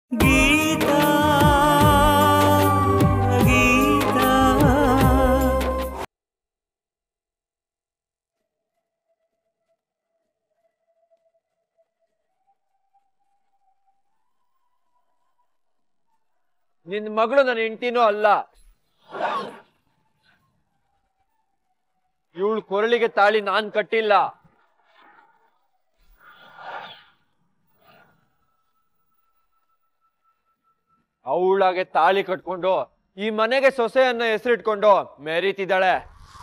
ಗೀತಾ ಗೀತಾ ನಿನ್ ಮಗಳು ನನ್ನ ಹೆಂಡತಿನೂ ಅಲ್ಲ ಇವಳು ಕೊರಳಿಗೆ ತಾಳಿ ನಾನ್ ಕಟ್ಟಿಲ್ಲ ಅವಳಾಗೆ ತಾಳಿ ಕಟ್ಕೊಂಡು ಈ ಮನೆಗೆ ಸೊಸೆಯನ್ನ ಹೆಸರಿಟ್ಕೊಂಡು ಮೆರೀತಿದ್ದಾಳೆ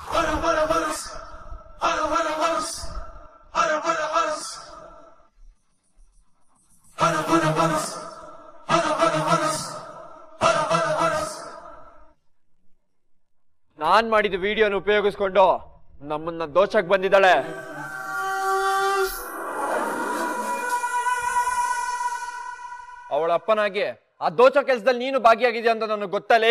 ನಾನ್ ಮಾಡಿದ ವಿಡಿಯೋನ ಉಪಯೋಗಿಸ್ಕೊಂಡು ನಮ್ಮನ್ನ ದೋಚಕ್ ಬಂದಿದ್ದಾಳೆ ಅವಳ ಅಪ್ಪನಾಗಿ ಆ ದೋಚ ಕೆಲಸದಲ್ಲಿ ನೀನು ಭಾಗಿಯಾಗಿದ್ಯಾ ಅಂತ ನನಗೆ ಗೊತ್ತಲೇ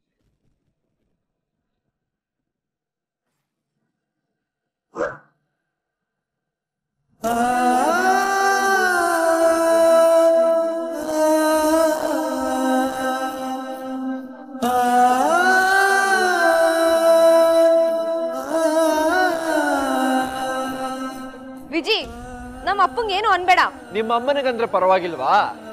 ವಿಜಿ ನಮ್ಮ ಅಪ್ಪಂಗೆ ಏನು ಅನ್ಬೇಡ ನಿಮ್ಮ ಅಮ್ಮನಿಗಂದ್ರೆ ಪರವಾಗಿಲ್ವಾ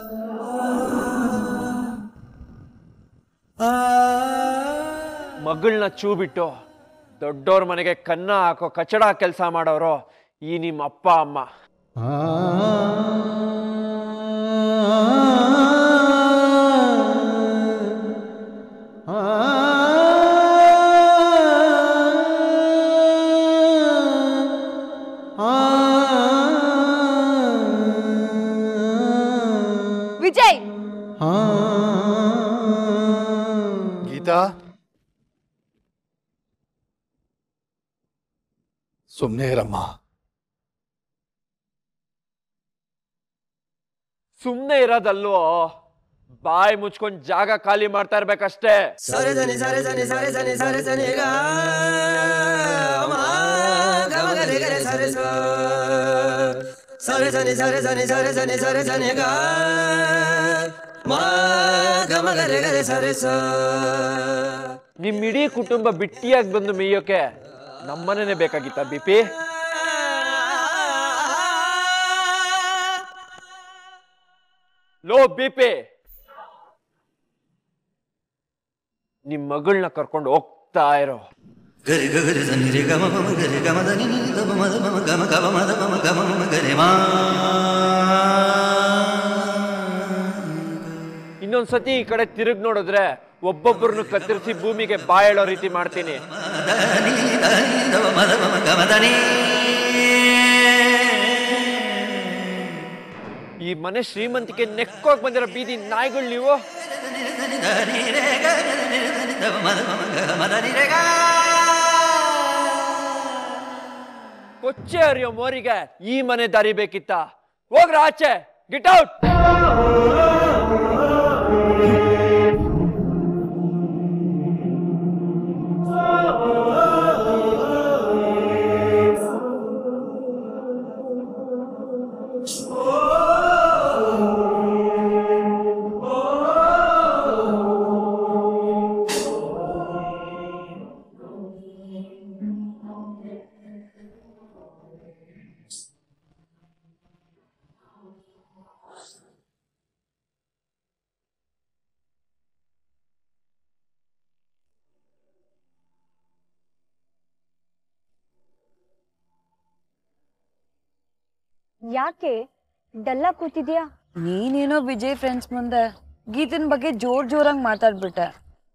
ಮಗಳನ್ನ ಚೂ ಬಿಟ್ಟು ದೊಡ್ಡೋರ್ ಮನೆಗೆ ಕನ್ನ ಹಾಕೋ ಕಚಡ ಕೆಲಸ ಮಾಡೋರು ಈ ನಿಮ್ಮ ಅಪ್ಪ ಅಮ್ಮ ವಿಜಯ್ ಗೀತಾ ಸುಮ್ಮನೆ ಇರಮ್ಮ ಸುಮ್ನೆ ಇರೋದಲ್ವೋ ಬಾಯಿ ಮುಚ್ಕೊಂಡ್ ಜಾಗ ಖಾಲಿ ಮಾಡ್ತಾ ಇರ್ಬೇಕಷ್ಟೇ ಸರಿ ಸನಿ ಸರಿ ಸನಿ ಸರಿ ಸನಿ ಸರಿ ಸನಿ ಗ ಮ ಗ ಮ ಗ ರೆ ಗ ರೆ ಸರಿ ಸ ಸರಿ ಸನಿ ಸರಿ ಸನಿ ಸರಿ ಸನಿ ಸರಿ ಸನಿ ಗ ಮ ಗ ಮ ಗ ರೆ ಗ ರೆ ಸರಿ ಸ ನಿಮ್ ಇಡೀ ಕುಟುಂಬ ಬಿಟ್ಟಿಯಾಗಿ ಬಂದು ಮೇಯೋಕೆ ನಮ್ಮನೇನೆ ಬೇಕಾಗಿತ್ತ ಬಿಪಿ ಲೋ ಬಿಪಿ ನಿಮ್ ಮಗಳನ್ನ ಕರ್ಕೊಂಡು ಹೋಗ್ತಾ ಇರೋ ಗರಿ ಗ ಗರಿ ಸನಿ ರೆ ಗ ಮ ಮ ಮ ಗರಿ ಗ ಮ ದ ನಿ ನಿ ದ ಮ ಮ ದ ಮ ಮ ಗ ಮ ಗ ಮ ಮ ದ ಮ ಮ ಗ ಮ ಮ ಮ ಗರಿ ಮಾ ಇನ್ನೊಂದ್ಸತಿ ಈ ಕಡೆ ತಿರುಗ್ ನೋಡಿದ್ರೆ ಒಬ್ಬೊಬ್ಬರನ್ನು ಕತ್ತರಿಸಿ ಭೂಮಿಗೆ ಬಾಯೇಳೋ ರೀತಿ ಮಾಡ್ತೀನಿ ದ ನಿ ದ ನಿ ದ ಮ ಮ ದ ಮ ಮ ಗ ಮ ದ ನಿ ಈ ಮನೆ ಶ್ರೀಮಂತಿಕೆ ನೆಕ್ಕೋಗ್ ಬಂದಿರೋ ಬೀದಿ ನಾಯಿಗಳು ನೀವು ಕೊಚ್ಚೆ ಹರಿಯೋ ಮೋರಿಗೆ ಈ ಮನೆ ದಾರಿ ಬೇಕಿತ್ತ ಹೋಗ್ರ ಆಚೆ ಗಿಟ್ ಔಟ್ ಯಾಕೆ ಡಲ್ಲ ಕೂತಿದ್ಯಾ ನೀನೇನೋ ವಿಜಯ್ ಫ್ರೆಂಡ್ಸ್ ಮುಂದೆ ಗೀತನ್ ಬಗ್ಗೆ ಜೋರ್ ಜೋರಾಗಿ ಮಾತಾಡ್ಬಿಟ್ಟೆ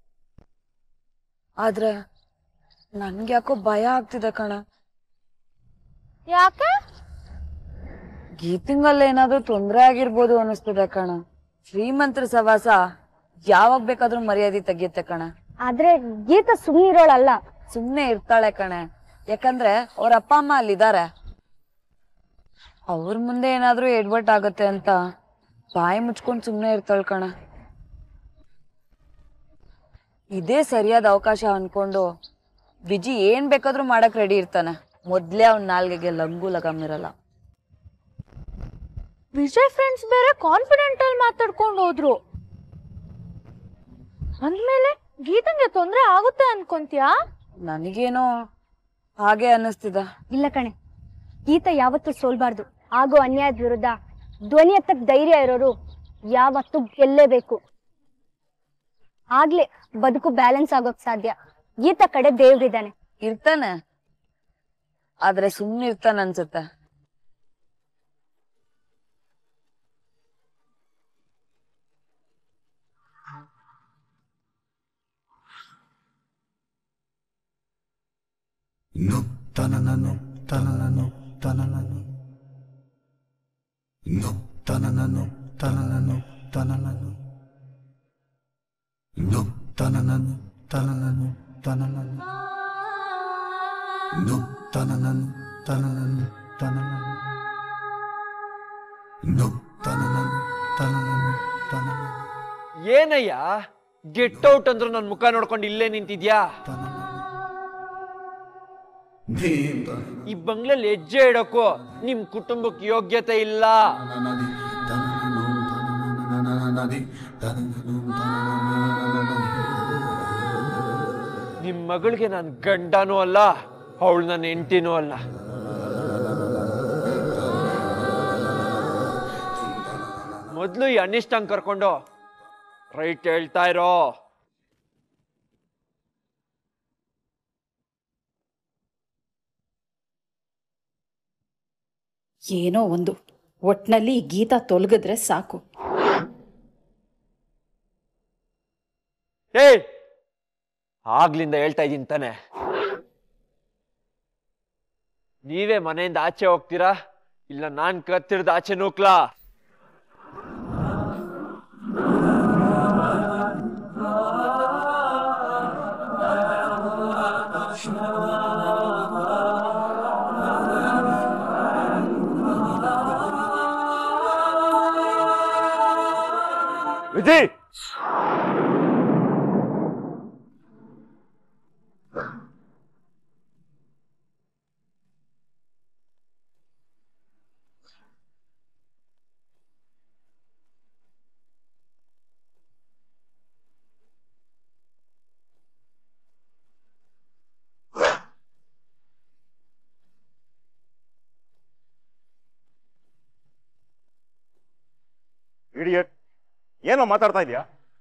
ಆದ್ರೆ ನನ್ಗೆ ಯಾಕೋ ಭಯ ಆಗ್ತಿದೆ ಕಣ ಯಾಕೆ ಗೀತಂಗಲ್ಲ ಏನಾದ್ರೂ ತೊಂದ್ರೆ ಆಗಿರ್ಬೋದು ಅನಿಸ್ತಿದೆ ಕಣ ಶ್ರೀಮಂತರ ಸವಾಸ ಯಾವಾಗ ಬೇಕಾದ್ರೂ ಮರ್ಯಾದೆ ತೆಗಿಯುತ್ತೆ ಕಣ ಆದ್ರೆ ಗೀತ ಸುಮ್ಮನಿರೋಳಲ್ಲ ಸುಮ್ನೆ ಇರ್ತಾಳೆ ಕಣೆ ಯಾಕಂದ್ರೆ ಅವ್ರ ಅಪ್ಪ ಅಮ್ಮ ಅಲ್ಲಿದ್ದಾರೆ ಅವ್ರ ಮುಂದೆ ಏನಾದ್ರೂ ಎಡ್ವರ್ಟ್ ಆಗತ್ತೆ ಅಂತ ಬಾಯಿ ಮುಚ್ಕೊಂಡ್ ಸುಮ್ನೆ ಇರ್ತಾಳ ಕಣ ಇದೇ ಸರಿಯಾದ ಅವಕಾಶ ಅನ್ಕೊಂಡು ವಿಜಿ ಏನ್ ಬೇಕಾದ್ರೂ ಮಾಡಕ್ ರೆಡಿ ಇರ್ತಾನೆ ಮೊದ್ಲೇ ಅವ್ನ ನಾಲ್ಗೆಗೆ ಲಂಗು ಲಗಮ್ ಇರಲ್ಲ ವಿಜಯ್ ಫ್ರೆಂಡ್ಸ್ ಬೇರೆ ಕಾನ್ಫಿಡೆಂಟ್ ಅಲ್ಲಿ ಮಾತಾಡ್ಕೊಂಡು ಹೋದ್ರು ಅಂದ್ಮೇಲೆ ಗೀತಂಗೆ ತೊಂದ್ರೆ ಆಗುತ್ತೆ ಅನ್ಕೊಂತ್ಯಾ ನನಗೇನೋ ಹಾಗೆ ಅನ್ನಿಸ್ತಿದ ಇಲ್ಲ ಕಣೆ ಗೀತ ಯಾವತ್ತೂ ಸೋಲ್ಬಾರ್ದು ಆಗೋ ಅನ್ಯಾಯದ ವಿರುದ್ಧ ಧ್ವನಿ ಎತ್ತಕ್ ಧೈರ್ಯ ಇರೋರು ಯಾವತ್ತೂ ಗೆಲ್ಲೇಬೇಕು ಆಗ್ಲೇ ಬದುಕು ಬ್ಯಾಲೆನ್ಸ್ ಆಗೋಕ್ ಸಾಧ್ಯ ಗೀತ ಕಡೆ ದೇವ್ರಿದ್ದಾನೆ ಇರ್ತಾನೆ ಆದ್ರೆ ಸುಮ್ನೆ ಇರ್ತಾನೆ ಅನ್ಸುತ್ತೆ Nu tanananu tanananu tanananu Nu tanananu tanananu tanananu Nu tanananu tanananu tanananu Nu tanananu tanananu tanananu Nu tanananu tanananu tanananu ಏನಯ್ಯ ಗೆಟ್ ಔಟ್ ಅಂದ್ರು ನನ್ನ ಮುಖ ನೋಡ್ಕೊಂಡು ಇಲ್ಲೇ ನಿಂತಿದ್ಯಾ ಈ ಬಂಗ್ಲೆಲಿ ಹೆಜ್ಜೆ ಇಡಕ್ಕೂ ನಿಮ್ ಕುಟುಂಬಕ್ಕೆ ಯೋಗ್ಯತೆ ಇಲ್ಲ ನಿಮ್ ಮಗಳಿಗೆ ನಾನು ಗಂಡನೂ ಅಲ್ಲ ಅವಳು ನನ್ನ ಹೆಂಡತಿನೂ ಅಲ್ಲ ಮೊದ್ಲು ಈ ಅನಿಷ್ಟಂಗ್ ಕರ್ಕೊಂಡು ರೈಟ್ ಹೇಳ್ತಾ ಇರೋ ಏನೋ ಒಂದು ಒಟ್ನಲ್ಲಿ ಈ ಗೀತ ತೊಲಗಿದ್ರೆ ಸಾಕು ಏ ಆಗ್ಲಿಂದ ಹೇಳ್ತಾ ಇದ್ದೀನಿ ತಾನೆ ನೀವೇ ಮನೆಯಿಂದ ಆಚೆ ಹೋಗ್ತೀರಾ ಇಲ್ಲ ನಾನ್ ಕತ್ತಿಡ್ದು ಆಚೆ ನೂಕ್ಲಾ ವಿಜಯ್ ಇಡಿಯಟ್ ಏನೋ ಮಾತಾಡ್ತಾ ಇದೀಯಾ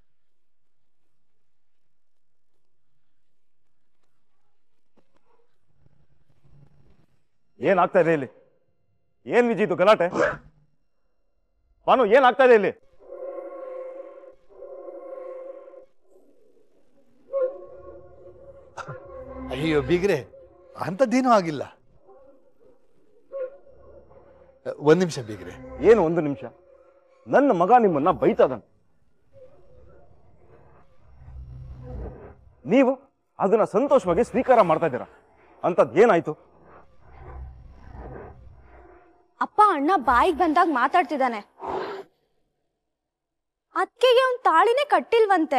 ಏನಾಗ್ತಾ ಇದೆ ಇಲ್ಲಿ ಏನ್ ವಿಜಿ ಇದು ಗಲಾಟೆ ಭಾನು ಏನಾಗ್ತಾ ಇದೆ ಇಲ್ಲಿ ಅಯ್ಯೋ ಬೀಗ್ರೆ ಅಂಥದ್ದೇನೂ ಆಗಿಲ್ಲ ಒಂದ್ ನಿಮಿಷ ಬೀಗ್ರೆ ಏನು ಒಂದು ನಿಮಿಷ ನನ್ನ ಮಗ ನಿಮ್ಮನ್ನ ಬೈತಾದನ್ ನೀವು ಅದನ್ನ ಸಂತೋಷವಾಗಿ ಸ್ವೀಕಾರ ಮಾಡ್ತಾ ಇದ್ದೀರಾ ಅಂತದ್ ಏನಾಯ್ತು ಅಪ್ಪ ಅಣ್ಣ ಬಾಯಿಗೆ ಬಂದಾಗ ಮಾತಾಡ್ತಿದ್ದಾನೆ ಅಕ್ಕೆಗೆ ಅವ್ನ್ ತಾಳಿನೇ ಕಟ್ಟಿಲ್ವಂತೆ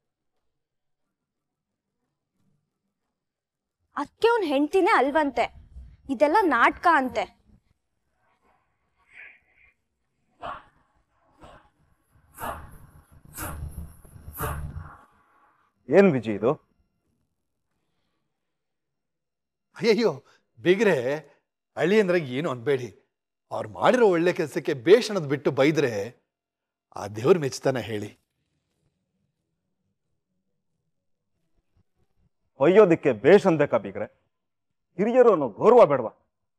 ಅಕ್ಕೆ ಅವ್ನ್ ಹೆಂಡ್ತಿನೇ ಅಲ್ವಂತೆ ಇದೆಲ್ಲ ನಾಟಕ ಅಂತೆ ಏನ್ ವಿಜಿ ಇದು ಅಯ್ಯಯ್ಯೋ ಬೀಗ್ರೆ ಅಳಿಯಂದ್ರೆ ಏನು ಅನ್ಬೇಡಿ ಅವ್ರು ಮಾಡಿರೋ ಒಳ್ಳೆ ಕೆಲಸಕ್ಕೆ ಬೇಷ್ ಅನ್ನೋದು ಬಿಟ್ಟು ಬೈದ್ರೆ ಆ ದೇವ್ರ ಮೆಚ್ತಾನೆ ಹೇಳಿ ಒಯ್ಯೋದಿಕ್ಕೆ ಬೇಷ್ ಅನ್ಬೇಕಾ ಬೀಗ್ರೆ ಹಿರಿಯರು ಅನ್ನೋ ಗೌರವ ಬೇಡವಾ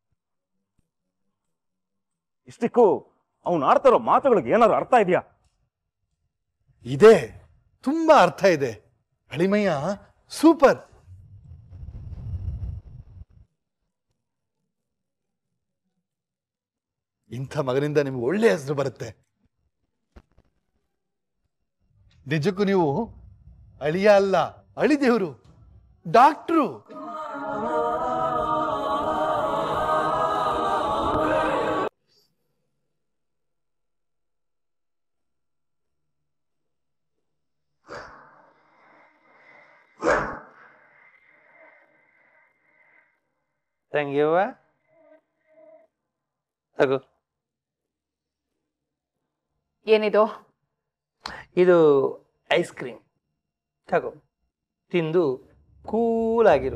ಇಷ್ಟಕ್ಕೂ ಅವ್ನು ಆಡ್ತಾರೋ ಮಾತುಗಳಿಗೆ ಏನಾದ್ರು ಅರ್ಥ ಇದೆಯಾ ಇದೆ ತುಂಬಾ ಅರ್ಥ ಇದೆ ಅಳಿಮಯ್ಯ ಸೂಪರ್ ಇಂಥ ಮಗನಿಂದ ನಿಮ್ಗೆ ಒಳ್ಳೆ ಹೆಸರು ಬರುತ್ತೆ ನಿಜಕ್ಕೂ ನೀವು ಅಳಿಯ ಅಲ್ಲ ಅಳಿದೇವ್ರು ಡಾಕ್ಟ್ರು ತಂಗಿಯವ್ವ ತಗೋ ಏನಿದು ಇದು ಐಸ್ ಕ್ರೀಮ್ ತಗೋ ತಿಂದು ಕೂಲಾಗಿರು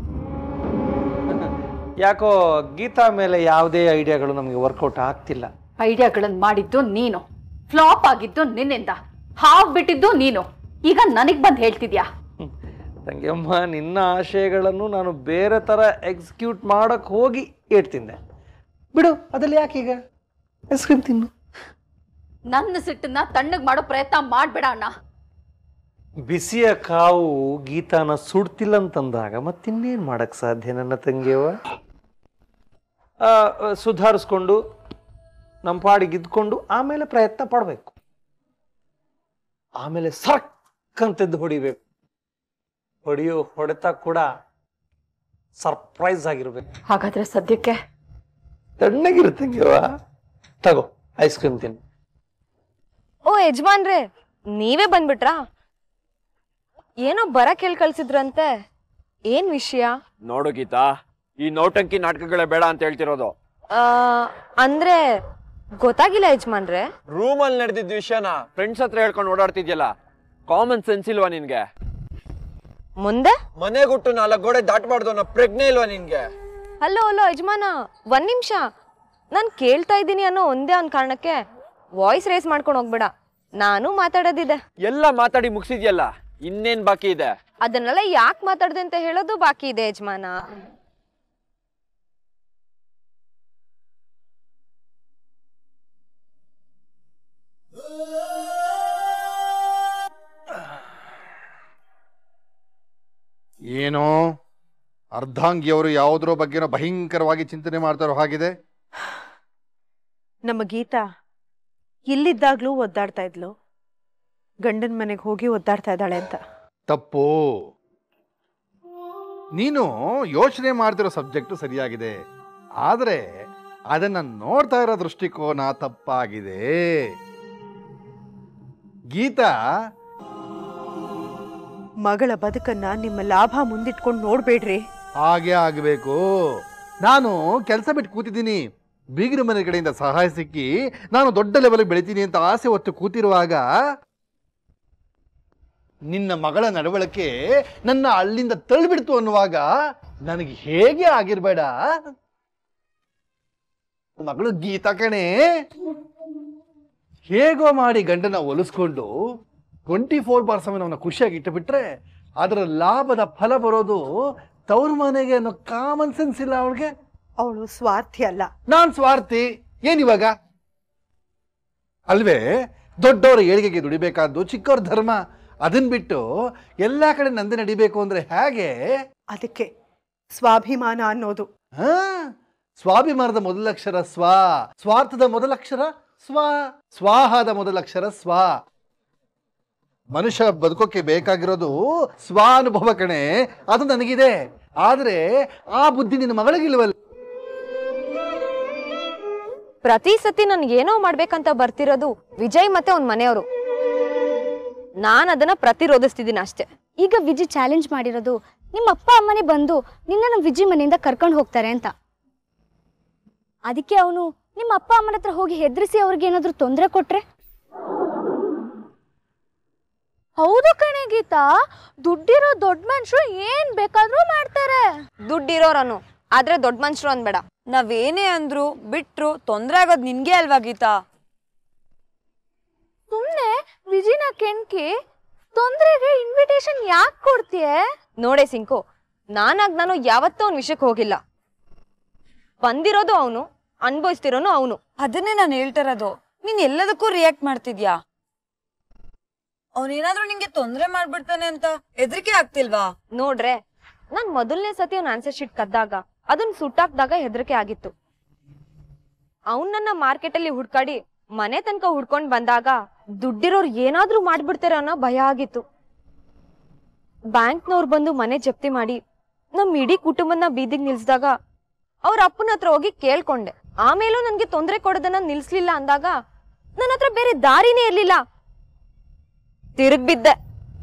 ಯಾಕೋ ಗೀತಾ ಮೇಲೆ ಯಾವುದೇ ಐಡಿಯಾಗಳು ನಮಗೆ ವರ್ಕೌಟ್ ಆಗ್ತಿಲ್ಲ ಐಡಿಯಾಗಳನ್ನ ಮಾಡಿದ್ದು ನೀನು ಫ್ಲಾಪ್ ಆಗಿದ್ದು ನಿನ್ನಿಂದ ಹಾವ್ ಬಿಟ್ಟಿದ್ದು ನೀನು ಈಗ ನನಗ್ ಬಂದ್ ಹೇಳ್ತಿದ್ಯಾ ತಂಗಿಯಮ್ಮ ನಿನ್ನ ಆಶಯಗಳನ್ನು ನಾನು ಬೇರೆ ಥರ ಎಕ್ಸಿಕ್ಯೂಟ್ ಮಾಡಕ್ಕೆ ಹೋಗಿ ಏಟ್ತಿದ್ದೆ ಬಿಡು ಅದಲ್ಲಿ ಯಾಕೀಗ ಐಸ್ ಕ್ರೀಮ್ ತಿನ್ನು ನನ್ನ ಸಿಟ್ಟನ್ನ ತಣ್ಣಗ್ ಮಾಡೋ ಪ್ರಯತ್ನ ಮಾಡ್ಬೇಡ ಅಣ್ಣ ಬಿಸಿಯ ಕಾವು ಗೀತಾನ ಸುಡ್ತಿಲ್ಲ ಅಂತಂದಾಗ ಮತ್ತಿನ್ನೇನು ಮಾಡಕ್ ಸಾಧ್ಯ ನನ್ನ ತಂಗಿಯವ ಆ, ಆ, ಸುಧಾರಿಸ್ಕೊಂಡು ನಮ್ಮ ಪಾಡಿಗೆ ಇದ್ಕೊಂಡು ಆಮೇಲೆ ಪ್ರಯತ್ನ ಪಡಬೇಕು ಆಮೇಲೆ ಸರ್ಕಂತದ್ದು ಹೊಡಿಬೇಕು ಹೊಡೆಯೋ ಹೊಡೆತ ಕೂಡ ಸರ್ಪ್ರೈಸ್ ಆಗಿರ್ಬೇಕು ಹಾಗಾದ್ರೆ ಸದ್ಯಕ್ಕೆ ತಣ್ಣಗಿರುತ್ತಂಗಿವ ತಗೋ ಐಸ್ ಕ್ರೀಮ್ ತಿನ್ನು ಓ ಯಜಮಾನ್ರೆ ನೀವೇ ಬಂದ್ಬಿಟ್ರಾ ಏನೋ ಬರಕ್ ಹೇಳ್ ಕಳ್ಸಿದ್ರಂತೆ ಏನ್ ವಿಷಯ ನೋಡು ಗೀತಾ ಈ ನೋಟಂಕಿ ನಾಟಕಗಳೇ ಬೇಡ ಅಂತ ಹೇಳ್ತಿರೋದು ಆ, ಅಂದ್ರೆ ಗೊತ್ತಾಗಿಲ್ಲ ಯಜಮಾನ್ರೆ ರೂಮಲ್ಲಿ ನಡೆದಿದ್ದ ವಿಷಯನ ಫ್ರೆಂಡ್ಸ್ ಹತ್ರ ಹೇಳ್ಕೊಂಡು ಓಡಾಡ್ತಿದ್ಯಲ್ಲ ಕಾಮನ್ ಸೆನ್ಸ್ ಇಲ್ವಾ ನಿನ್ಗೆ ಮುಂದೆ ಮನೆಗುಟ್ಟು ನಾಲ್ಕು ಗೋಡೆ ದಾಟಬಾರ್ದು ಅನ್ನೋ ಪ್ರಜ್ಞೆ ಇಲ್ವಾ ನಿನ್ಗೆ ಹಲೋ ಹಲೋ ಯಜಮಾನ ಒಂದ್ ನಿಮಿಷ ನಾನ್ ಕೇಳ್ತಾ ಇದ್ದೀನಿ ಅನ್ನೋ ಒಂದೇ ಒಂದ್ ಕಾರಣಕ್ಕೆ ವಾಯ್ಸ್ ರೇಸ್ ಮಾಡ್ಕೊಂಡು ಹೋಗ್ಬೇಡ ನಾನು ಮಾತಾಡೋದಿದೆ ಎಲ್ಲ ಮಾತಾಡಿ ಮುಗಿಸಿದ್ಯಲ್ಲ ಇನ್ನೇನ್ ಬಾಕಿ ಇದೆ ಅದನ್ನೆಲ್ಲ ಯಾಕೆ ಮಾತಾಡ್ದೆ ಅಂತ ಹೇಳೋದು ಬಾಕಿ ಇದೆ ಯಜಮಾನ ಏನೋ ಅರ್ಧಾಂಗಿಯವರು ಯಾವುದರ ಬಗ್ಗೆನೋ ಭಯಂಕರವಾಗಿ ಚಿಂತನೆ ಮಾಡ್ತಾರೋ ಹಾಗಿದೆ ನಮ್ಮ ಗೀತಾ ಇಲ್ಲಿದ್ದಾಗ್ಲೂ ಒದ್ದಾಡ್ತಾ ಇದ್ಲು ಗಂಡನ ಮನೆಗೆ ಹೋಗಿ ಒದ್ದಾಡ್ತಾ ಇದ್ದಾಳೆ ಅಂತ ತಪ್ಪು ನೀನು ಯೋಚನೆ ಮಾಡ್ತಿರೋ ಸಬ್ಜೆಕ್ಟು ಸರಿಯಾಗಿದೆ ಆದರೆ ಅದನ್ನ ನೋಡ್ತಾ ಇರೋ ದೃಷ್ಟಿಕೋನ ತಪ್ಪಾಗಿದೆ ಗೀತಾ ಮಗಳ ಬದುಕನ್ನ ನಿಮ್ಮ ಲಾಭ ಮುಂದಿಟ್ಕೊಂಡು ನೋಡ್ಬೇಡ್ರಿ ಹಾಗೆ ಆಗಬೇಕು ನಾನು ಕೆಲಸ ಬಿಟ್ಟು ಕೂತಿದ್ದೀನಿ ಬೀಗರ ಮನೆ ಕಡೆಯಿಂದ ಸಹಾಯ ಸಿಕ್ಕಿ ನಾನು ದೊಡ್ಡ ಲೆವೆಲ್ ಬೆಳಿತೀನಿ ಅಂತ ಆಸೆ ಹೊತ್ತು ಕೂತಿರುವಾಗ ನಿನ್ನ ಮಗಳ ನಡವಳಿಕೆ ನನ್ನ ಅಲ್ಲಿಂದ ತಳ್ಳಿಬಿಡ್ತು ಅನ್ನುವಾಗ ನನಗೆ ಹೇಗೆ ಆಗಿರ್ಬೇಡ ಮಗಳು ಗೀತಾ ಕಣೆ ಹೇಗೋ ಮಾಡಿ ಗಂಡನ ಒಲಿಸ್ಕೊಂಡು ಟ್ವೆಂಟಿ ಫೋರ್ ಬಾರ್ ಸೆವೆನ್ ಅವನ ಖುಷಿಯಾಗಿ ಇಟ್ಟುಬಿಟ್ರೆ ಅದರ ಲಾಭದ ಫಲ ಬರೋದು ತವ್ರ ಮನೆಗೆ ಅನ್ನೋ ಕಾಮನ್ ಸೆನ್ಸ್ ಇಲ್ಲ ಅವಳಿಗೆ ಅವಳು ಸ್ವಾರ್ಥಿ ಅಲ್ಲ ನಾನ್ ಸ್ವಾರ್ಥಿ ಏನಿವಾಗ ಅಲ್ವೇ ದೊಡ್ಡವರ ಏಳಿಗೆಗೆ ದುಡಿಬೇಕಾದ್ದು ಚಿಕ್ಕವ್ರ ಧರ್ಮ ಅದನ್ ಬಿಟ್ಟು ಎಲ್ಲಾ ಕಡೆ ನಂದೆ ನಡಿಬೇಕು ಅಂದ್ರೆ ಹೇಗೆ ಅದಕ್ಕೆ ಸ್ವಾಭಿಮಾನ ಅನ್ನೋದು ಹಾ ಸ್ವಾಭಿಮಾನದ ಮೊದಲಕ್ಷರ ಸ್ವ ಸ್ವಾರ್ಥದ ಮೊದಲಕ್ಷರ ಸ್ವ ಸ್ವಾಹದ ಮೊದಲಕ್ಷರ ಸ್ವ ಮನುಷ್ಯ ಬದುಕೋಕೆ ಬೇಕಾಗಿರೋದು ಸ್ವಾನುಭವ ಕಣೆ ಅದು ನನಗಿದೆ ಆದ್ರೆ ಆ ಬುದ್ಧಿ ನಿನ್ನ ಮಗಳಿಗಿಲ್ವಲ್ಲ ಪ್ರತಿ ಸತಿ ನನ್ಗೇನೋ ಮಾಡ್ಬೇಕಂತ ಬರ್ತಿರೋದು ವಿಜಯ್ ಮತ್ತೆ ಅವ್ನ ಮನೆಯವರು ನಾನ್ ಅದನ್ನ ಪ್ರತಿರೋಧಿಸ್ತಿದ್ದೀನಿ ಅಷ್ಟೇ ಈಗ ವಿಜಿ ಚಾಲೆಂಜ್ ಮಾಡಿರೋದು ನಿಮ್ಮ ಅಪ್ಪ ಅಮ್ಮನೇ ಬಂದು ನಿನ್ನ ನಮ್ಮ ವಿಜಿ ಮನೆಯಿಂದ ಕರ್ಕೊಂಡು ಹೋಗ್ತಾರೆ ಅಂತ ಅದಕ್ಕೆ ಅವನು ನಿಮ್ಮ ಅಪ್ಪ ಅಮ್ಮನ ಹತ್ರ ಹೋಗಿ ಹೆದರಿಸಿ ಅವ್ರಿಗೆ ಏನಾದ್ರೂ ತೊಂದರೆ ಕೊಟ್ರೆ ಹೌದು ಕಣೆ ಗೀತಾ ದುಡ್ಡಿರೋ ದೊಡ್ಡ ಮನುಷ್ಯರು ಏನ್ ಬೇಕಾದ್ರೂ ಮಾಡ್ತಾರೆ ದುಡ್ಡಿರೋರನು ಆದ್ರೆ ದೊಡ್ಡ ಮನುಷ್ಯರು ಅನ್ಬೇಡ ನಾವೇನೇ ಅಂದ್ರು ಬಿಟ್ರು ತೊಂದ್ರೆ ಆಗೋದ್ ನಿನ್ಗೆ ಅಲ್ವಾ ಗೀತಾ ಸುಮ್ನೆ ವಿಜಿನ ಕೆಣ್ಕಿ ತೊಂದ್ರೆಗೆ ಇನ್ವಿಟೇಷನ್ ಯಾಕೆ ಕೊಡ್ತೀಯ ನೋಡೆ ಸಿಂಕು ನಾನಾಗ್ ನಾನು ಯಾವತ್ತೂ ಅವ್ನ ವಿಷಯಕ್ಕೆ ಹೋಗಿಲ್ಲ ಬಂದಿರೋದು ಅವನು ಅನ್ಭವಿಸ್ತಿರೋನು ಅವನು ಅದನ್ನೇ ನಾನು ಹೇಳ್ತಿರೋದು ನೀನ್ ಎಲ್ಲದಕ್ಕೂ ರಿಯಾಕ್ಟ್ ಮಾಡ್ತಿದ್ಯಾ ಅವನೇನಾದ್ರೂ ನಿಂಗೆ ತೊಂದ್ರೆ ಮಾಡ್ಬಿಡ್ತಾನೆ ಅಂತ ಹೆದರಿಕೆ ಆಗ್ತಿಲ್ವಾ ನೋಡ್ರೆ ನಾನ್ ಮೊದಲನೇ ಸತಿ ಅವ್ನ ಆನ್ಸರ್ ಶೀಟ್ ಕದ್ದಾಗ ಅದನ್ನ ಸುಟ್ಟಾಕ್ದಾಗ ಹೆದರಿಕೆ ಆಗಿತ್ತು ಅವನನ್ನ ಮಾರ್ಕೆಟ್ ಅಲ್ಲಿ ಹುಡ್ಕಾಡಿ ಮನೆ ತನಕ ಹುಡ್ಕೊಂಡ್ ಬಂದಾಗ ದುಡ್ಡಿರೋರು ಏನಾದ್ರೂ ಮಾಡ್ಬಿಡ್ತಾರೆ ಅನ್ನೋ ಭಯ ಆಗಿತ್ತು ಬ್ಯಾಂಕ್ನವ್ರು ಬಂದು ಮನೆ ಜಪ್ತಿ ಮಾಡಿ ನಮ್ ಇಡೀ ಕುಟುಂಬನ ಬೀದಿಗೆ ನಿಲ್ಸಿದಾಗ ಅವ್ರ ಅಪ್ಪನ ಹತ್ರ ಹೋಗಿ ಕೇಳ್ಕೊಂಡೆ ಆಮೇಲೂ ನನ್ಗೆ ತೊಂದರೆ ಕೊಡೋದನ್ನ ನಿಲ್ಸ್ಲಿಲ್ಲ ಅಂದಾಗ ನನ್ನ ಹತ್ರ ಬೇರೆ ದಾರಿನೇ ಇರ್ಲಿಲ್ಲ ತಿರುಗ್ ಬಿದ್ದೆ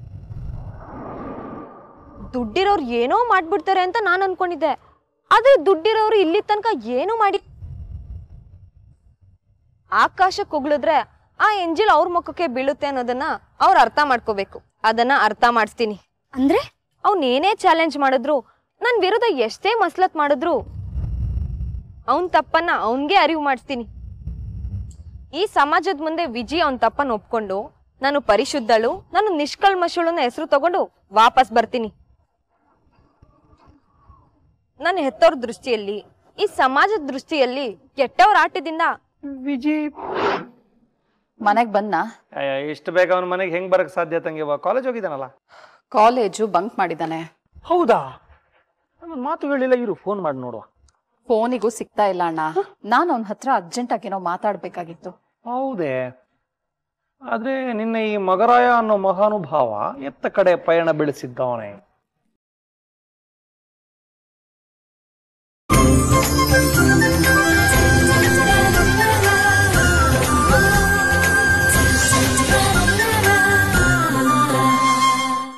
ದುಡ್ಡಿರೋರು ಏನೋ ಮಾಡ್ಬಿಡ್ತಾರೆ ಅಂತ ನಾನು ಅನ್ಕೊಂಡಿದ್ದೆ ಆದ್ರೆ ದುಡ್ಡಿರೋರು ಇಲ್ಲಿ ತನಕ ಏನೂ ಮಾಡಿ ಆಕಾಶ ಕುಗ್ಳಿದ್ರೆ ಆ ಎಂಜಿಲ್ ಅವ್ರ ಮುಖಕ್ಕೆ ಬೀಳುತ್ತೆ ಅನ್ನೋದನ್ನ ಅವ್ರು ಅರ್ಥ ಮಾಡ್ಕೋಬೇಕು ಅದನ್ನ ಅರ್ಥ ಮಾಡಿಸ್ತೀನಿ ಅಂದ್ರೆ ಅವ್ನ್ ಏನೇ ಚಾಲೆಂಜ್ ಮಾಡಿದ್ರು ನನ್ ವಿರುದ್ಧ ಎಷ್ಟೇ ಮಸ್ಲತ್ ಮಾಡಿದ್ರು ಅವನ್ ತಪ್ಪನ್ನ ಅವನ್ಗೆ ಅರಿವು ಮಾಡಿಸ್ತೀನಿ ಈ ಸಮಾಜದ ಮುಂದೆ ವಿಜಿ ಅವನ್ ತಪ್ಪನ್ನ ಒಪ್ಕೊಂಡು ನಾನು ಪರಿಶುದ್ಧಳು ನಾನು ನಿಷ್ಕಲ್ಮಶುಳನ್ನ ಹೆಸರು ತಗೊಂಡು ವಾಪಸ್ ಬರ್ತೀನಿ ನನ್ನ ಹೆತ್ತವ್ರ ದೃಷ್ಟಿಯಲ್ಲಿ ಈ ಸಮಾಜದ ದೃಷ್ಟಿಯಲ್ಲಿ ಕೆಟ್ಟವ್ರ ಆಟದಿಂದ ವಿಜಿ ಮನೆಗೆ ಬಂದ್ನಾ ಇಷ್ಟು ಬೇಗ ಅವನ ಮನೆಗೆ ಹೆಂಗ್ ಬರಕ್ ಸಾಧ್ಯ ತಂಗಿವ ಕಾಲೇಜ್ ಹೋಗಿದ್ದಾನಲ್ಲ ಕಾಲೇಜು ಬಂಕ್ ಮಾಡಿದಾನೆ ಹೌದಾ ನನ್ನ ಮಾತು ಹೇಳಿಲ್ಲ ಇರು ಫೋನ್ ಮಾಡಿ ನೋಡುವ ಫೋನಿಗೂ ಸಿಗ್ತಾ ಇಲ್ಲ ಅಣ್ಣ ನಾನು ಅವನ ಹತ್ರ ಅರ್ಜೆಂಟಾಗಿ ಏನೋ ಮಾತಾಡ್ಬೇಕಾಗಿತ್ತು ಹೌದೇ ಆದ್ರೆ ನಿನ್ನೆ ಈ ಮಗರಾಯ ಅನ್ನೋ ಮಹಾನುಭಾವ ಎತ್ತ ಕಡೆ ಪಯಣ ಬೆಳೆಸಿದ್ದವನೇ thank you